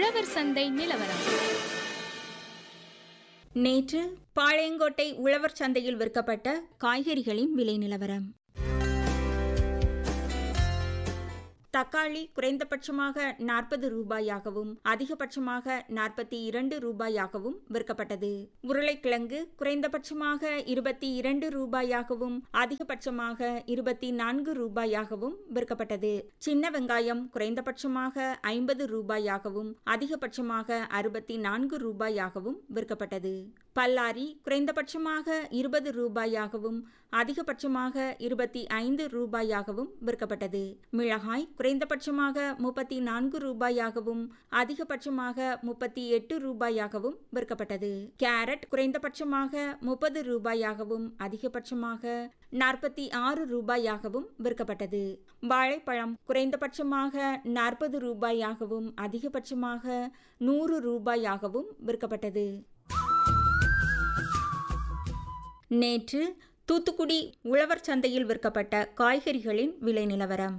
உழவர் சந்தை நிலவரம் நேற்று பாளையங்கோட்டை உழவர் சந்தையில் விற்கப்பட்ட காய்கறிகளின் விலை நிலவரம் தக்காளி குறைந்தபட்சமாக நாற்பது ரூபாயாகவும் அதிகபட்சமாக நாற்பத்தி இரண்டு ரூபாயாகவும் விற்கப்பட்டது உருளைக்கிழங்கு குறைந்தபட்சமாக இருபத்தி இரண்டு ரூபாயாகவும் அதிகபட்சமாக இருபத்தி நான்கு ரூபாயாகவும் விற்கப்பட்டது சின்ன வெங்காயம் குறைந்தபட்சமாக ஐம்பது ரூபாயாகவும் அதிகபட்சமாக அறுபத்தி நான்கு ரூபாயாகவும் விற்கப்பட்டது பல்லாரி குறைந்தபட்சமாக இருபது ரூபாயாகவும் அதிகபட்சமாக இருபத்தி ஐந்து ரூபாயாகவும் விற்கப்பட்டது மிளகாய் குறைந்தபட்சமாக முப்பத்தி நான்கு ரூபாயாகவும் அதிகபட்சமாக முப்பத்தி எட்டு ரூபாயாகவும் விற்கப்பட்டது கேரட் குறைந்தபட்சமாக முப்பது ரூபாயாகவும் அதிகபட்சமாக நாற்பத்தி ஆறு ரூபாயாகவும் விற்கப்பட்டது வாழைப்பழம் குறைந்தபட்சமாக நாற்பது ரூபாயாகவும் அதிகபட்சமாக நூறு ரூபாயாகவும் விற்கப்பட்டது நேற்று தூத்துக்குடி உழவர் சந்தையில் விற்கப்பட்ட காய்கறிகளின் விலை நிலவரம்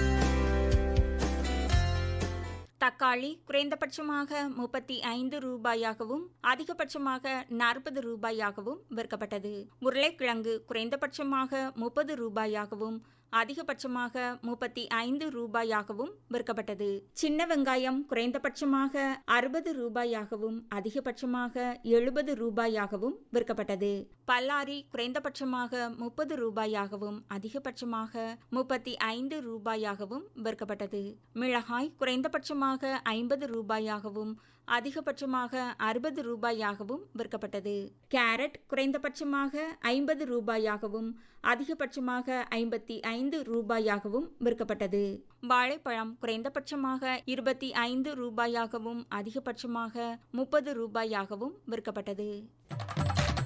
தக்காளி குறைந்தபட்சமாக முப்பத்தி ஐந்து ரூபாயாகவும் அதிகபட்சமாக நாற்பது ரூபாயாகவும் விற்கப்பட்டது உருளைக்கிழங்கு குறைந்தபட்சமாக முப்பது ரூபாயாகவும் அதிகபட்சமாக முப்பத்தி ஐந்து ரூபாயாகவும் விற்கப்பட்டது சின்ன வெங்காயம் குறைந்தபட்சமாக அறுபது ரூபாயாகவும் அதிகபட்சமாக எழுபது ரூபாயாகவும் விற்கப்பட்டது பல்லாரி குறைந்தபட்சமாக முப்பது ரூபாயாகவும் அதிகபட்சமாக முப்பத்தி ஐந்து ரூபாயாகவும் விற்கப்பட்டது மிளகாய் குறைந்தபட்சமாக ஐம்பது ரூபாயாகவும் அதிகபட்சமாக அறுபது ரூபாயாகவும் விற்கப்பட்டது கேரட் குறைந்தபட்சமாக ஐம்பது ரூபாயாகவும் அதிகபட்சமாக ஐம்பத்தி ஐந்து ரூபாயாகவும் விற்கப்பட்டது வாழைப்பழம் குறைந்தபட்சமாக இருபத்தி ஐந்து ரூபாயாகவும் அதிகபட்சமாக முப்பது ரூபாயாகவும் விற்கப்பட்டது